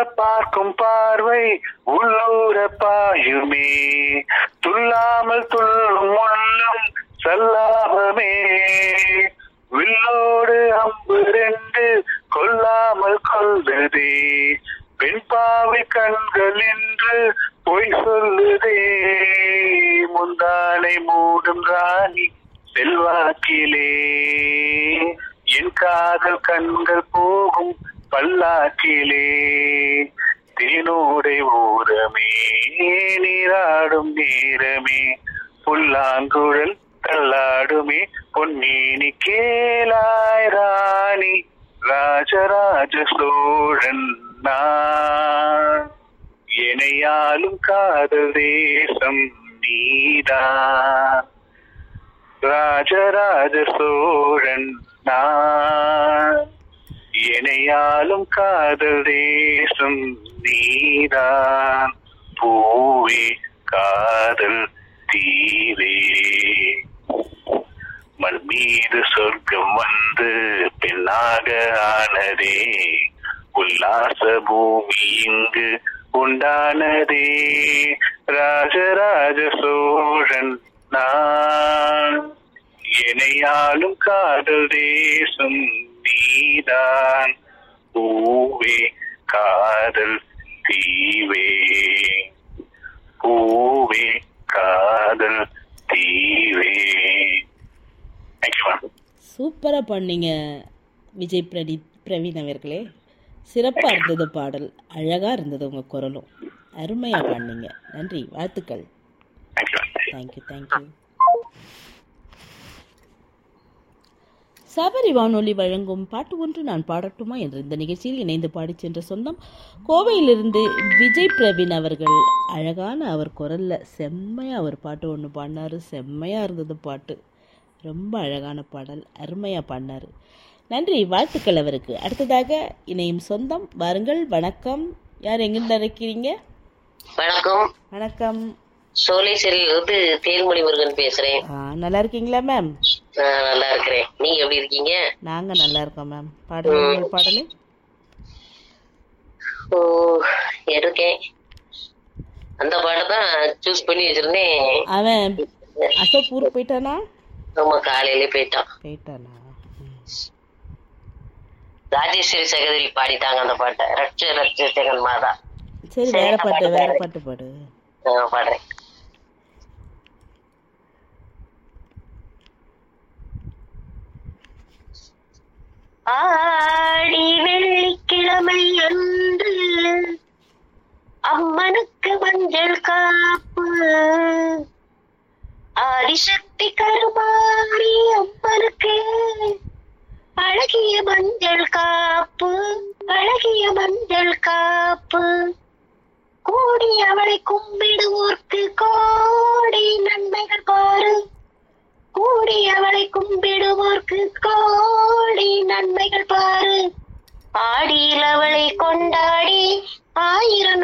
பார்க்கும் பார்வை உள்ளூர பாயுமே துள்ளாமல் துள்ளும் உள்ளம் சல்லாபமே வில்லோடு அம்பு ரெண்டு கொல்லாமல் கொள்ளுதே பெண் பாவை கண்கள் என்று பொய் சொல்லுதே முந்தானை மூடும் ராணி செல்வாக்கிலே என் காதல் கண்கள் போகும் பல்லாக்கிலே தேனோடை ஓரமே நீராடும் நேரமே புல்லாங்குழல் தள்ளாடுமே பொன்னேனி கேளாய் ராணி ராஜராஜ சோழன் நான் எனையாலும் காதல் தேசம் நீதான் ராஜராஜ சோழன் நான் எனையாலும் காதல் தேசம் நீதான் பூவே காதல் தீவே மண் மீது சொர்க்கம் வந்து பெண்ணாக ஆனதே உல்லாச பூமி இங்கு உண்டானதே ராஜராஜ சோழன் நான் எனையாலும் காதல் தேசம் நீதான் பூவே காதல் தீவே பூவே காதல் தீவே தேங்க்யூ மேம் சூப்பராக பண்ணீங்க விஜய் பிரடி பிரவீன் அவர்களே சிறப்பாக இருந்தது பாடல் அழகாக இருந்தது உங்கள் குரலும் அருமையாக பண்ணீங்க நன்றி வாழ்த்துக்கள் thank you ma'am thank you thank you Sabari வானொலி வழங்கும் பாட்டு ஒன்று நான் பாடட்டுமா என்ற இந்த நிகழ்ச்சியில் இணைந்து பாடிச் சென்ற சொந்தம் கோவையிலிருந்து விஜய் பிரவீன் அவர்கள் அழகான அவர் குரல்ல செம்மையாக அவர் பாட்டு ஒன்று பாடினாரு செம்மையாக இருந்தது பாட்டு ரொம்ப அழகான பாடல் அருமையாக பாடினார் நன்றி வாழ்த்துக்கள் அவருக்கு அடுத்ததாக இணையும் சொந்தம் வாருங்கள் வணக்கம் யார் எங்கிருந்து இருக்கிறீங்க வணக்கம் வணக்கம் சோழேஸ்வரியில இருந்து தேன்மொழி முருகன் பேசுறேன் ஆ, நல்லா இருக்கீங்களா மேம் நான் நல்லா இருக்கிறேன் நீங்க எப்படி இருக்கீங்க நாங்க நல்லா இருக்கோம் மேம் பாடல் உங்கள் பாடல் ஓ இருக்கேன் அந்த பாட்டை தான் சூஸ் பண்ணி வச்சிருந்தேன் அவன் அசோக் ஊருக்கு போயிட்டானா நம்ம காலையிலே போயிட்டான் போயிட்டானா ம். ராஜேஸ்வரி சகோதரி பாடிட்டாங்க அந்த பாட்டை ரட்ச ரட்ச ஜெகன் மாதா சரி வேற பாட்டு வேற பாட்டு பாடு நான் பாடுறேன் ஆடி வெள்ளிக்கிழமை அன்று அம்மனுக்கு மஞ்சள் காப்பு ஆதிசக்தி கருமாரி அம்மனுக்கு அழகிய மஞ்சள் காப்பு அழகிய மஞ்சள் காப்பு கோடி அவளை கும்பிடுவோர்க்கு கோடி நன்மைகள் பாரு கூடி அவளை கும்பிடுவோர்க்கு கோடி நன்மைகள் பாரு ஆடியில் அவளை கொண்டாடி ஆயிரம்